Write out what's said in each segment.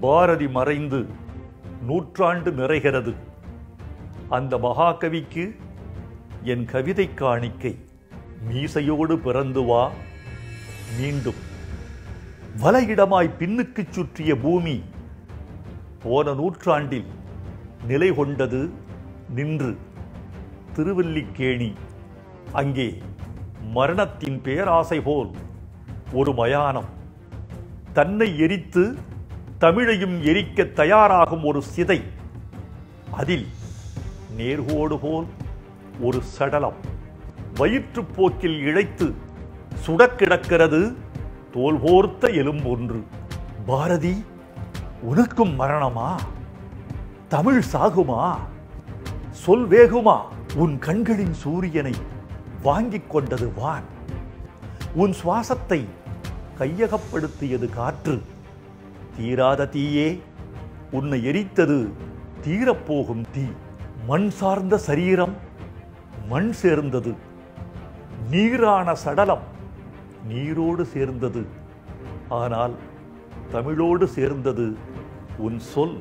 பாரதி மறைந்து நூற்றாண்டு நிறைகிறது அந்த மகாகவிக்கு என் கவிதை காணிக்கை மீசையோடு பிறந்து வா மீண்டும் வலையிடமாய் பின்னுக்குச் சுற்றிய பூமி போன நூற்றாண்டில் நிலை கொண்டது நின்று திருவல்லிக்கேணி அங்கே மரணத்தின் பேராசை போல் ஒரு மயானம் தன்னை எரித்து தமிழையும் எரிக்க தயாராகும் ஒரு சிதை அதில் நேர்கோடு போல் ஒரு சடலம் வயிற்றுப்போக்கில் இழைத்து சுடக் கிடக்கிறது தோல் போர்த்த எலும்பொன்று பாரதி உனக்கும் மரணமா தமிழ் சாகுமா சொல் வேகுமா உன் கண்களின் சூரியனை வாங்கிக் கொண்டது வான் உன் சுவாசத்தை கையகப்படுத்தியது காற்று தீராத தீயே உன்னை எரித்தது தீரப்போகும் தீ மண் சார்ந்த சரீரம் மண் சேர்ந்தது நீரான சடலம் நீரோடு சேர்ந்தது ஆனால் தமிழோடு சேர்ந்தது உன் சொல்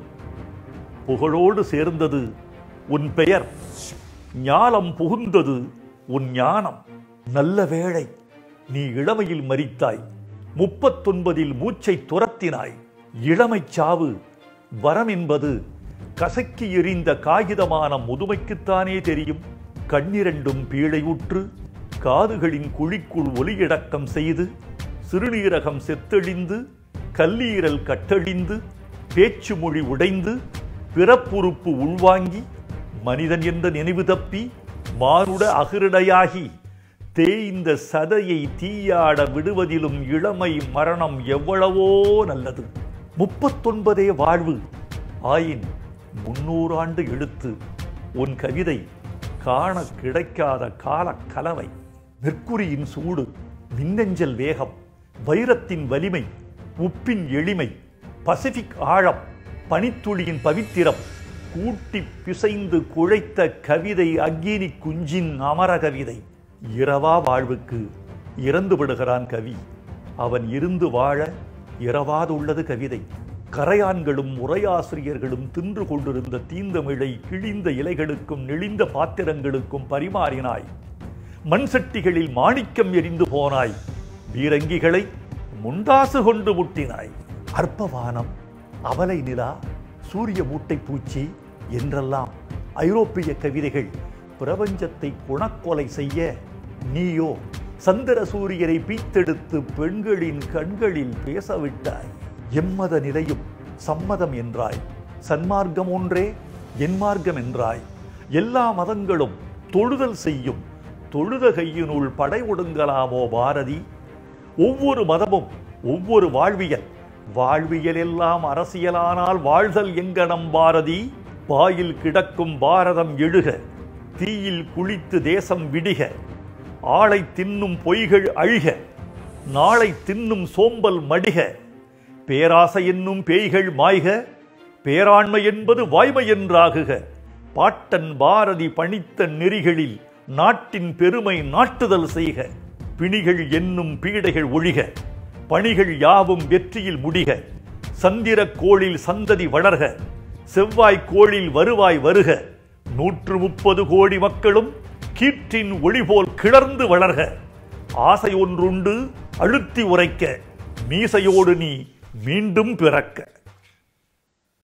புகழோடு சேர்ந்தது உன் பெயர் ஞாலம் புகுந்தது உன் ஞானம் நல்ல வேளை நீ இளமையில் மரித்தாய் முப்பத்தொன்பதில் மூச்சை துரத்தினாய் இளமைச் சாவு வரம் என்பது கசக்கி எறிந்த காகிதமான முதுமைக்குத்தானே தெரியும் கண்ணிரண்டும் பீழையுற்று காதுகளின் குழிக்குள் ஒலியடக்கம் செய்து சிறுநீரகம் செத்தெழிந்து கல்லீரல் கட்டழிந்து பேச்சு மொழி உடைந்து பிறப்புறுப்பு உள்வாங்கி மனிதன் என்ற நினைவு தப்பி மானுட அகிருடையாகி தேய்ந்த சதையை தீயாட விடுவதிலும் இளமை மரணம் எவ்வளவோ நல்லது முப்பத்தொன்பதே வாழ்வு ஆயின் முன்னூறு ஆண்டு எழுத்து உன் கவிதை காண கிடைக்காத காலக் கலவை மெர்க்குரியின் சூடு மின்னஞ்சல் வேகம் வைரத்தின் வலிமை உப்பின் எளிமை பசிபிக் ஆழம் பனித்துளியின் பவித்திரம் கூட்டி பிசைந்து குழைத்த கவிதை அக்கினி குஞ்சின் அமர கவிதை இரவா வாழ்வுக்கு இறந்து விடுகிறான் கவி அவன் இருந்து வாழ இரவாதுள்ளது கவிதை கரையான்களும் உரையாசிரியர்களும் தின்று கொண்டிருந்த தீந்தமிழை கிழிந்த இலைகளுக்கும் நெளிந்த பாத்திரங்களுக்கும் பரிமாறினாய் மண் சட்டிகளில் மாணிக்கம் எரிந்து போனாய் வீரங்கிகளை முண்டாசு கொண்டு முட்டினாய் அற்பவானம் அவலை நிலா சூரிய மூட்டை பூச்சி என்றெல்லாம் ஐரோப்பிய கவிதைகள் பிரபஞ்சத்தை குணக்கொலை செய்ய நீயோ சந்திர சூரியரை பீத்தெடுத்து பெண்களின் கண்களில் பேசவிட்டாய் எம்மத நிலையும் சம்மதம் என்றாய் சன்மார்க்கம் ஒன்றே என் மார்க்கம் என்றாய் எல்லா மதங்களும் தொழுதல் செய்யும் தொழுத கையினுள் படை ஒடுங்கலாமோ பாரதி ஒவ்வொரு மதமும் ஒவ்வொரு வாழ்வியல் வாழ்வியல் எல்லாம் அரசியலானால் வாழ்தல் எங்கனம் பாரதி பாயில் கிடக்கும் பாரதம் எழுக தீயில் குளித்து தேசம் விடிக ஆளை தின்னும் பொய்கள் அழிக நாளை தின்னும் சோம்பல் மடிக பேராசை என்னும் பேய்கள் மாய்க பேராண்மை என்பது வாய்மை என்றாகுக பாட்டன் பாரதி பணித்த நெறிகளில் நாட்டின் பெருமை நாட்டுதல் செய்க பிணிகள் என்னும் பீடைகள் ஒழிக பணிகள் யாவும் வெற்றியில் முடிக சந்திர கோளில் சந்ததி வளர்க செவ்வாய் கோளில் வருவாய் வருக நூற்று முப்பது கோடி மக்களும் கீற்றின் ஒளி போல் கிளர்ந்து வளர்க ஆசை ஒன்றுண்டு அழுத்தி உரைக்க மீசையோடு நீ மீண்டும் பிறக்க